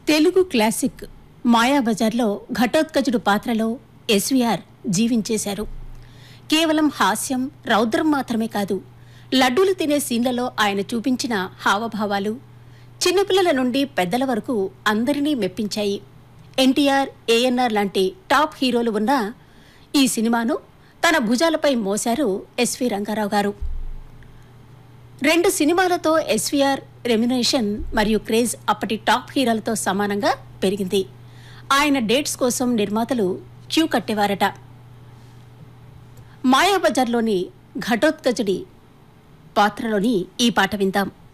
Telugu classic మాయాబజార్లో ఘటోత్కచుడు పాత్రలో SVR జీవించేశారు కేవలం హాస్యం రౌద్రం మాత్రమే కాదు లడ్డూలు తినే సీన్లలో ఆయన చూపించిన హావభావాలు చిన్నపిల్లల నుండి పెద్దల వరకు అందరినీ మెప్పించాయి ఎన్టీఆర్ ఏఎన్ఆర్ లాంటి టాప్ హీరోలు ఉన్న ఈ సినిమాను తన భుజాలపై మోశారు ఎస్వి రంగారావు గారు రెండు సినిమాలతో ఎస్వీఆర్ రెమ్యునేషన్ మరియు క్రేజ్ అప్పటి టాప్ హీరోలతో సమానంగా పెరిగింది ఆయన డేట్స్ కోసం నిర్మాతలు క్యూ కట్టేవారట మాయాబజార్లోని ఘటోత్కచుడి పాత్రలోని ఈ పాట విందాం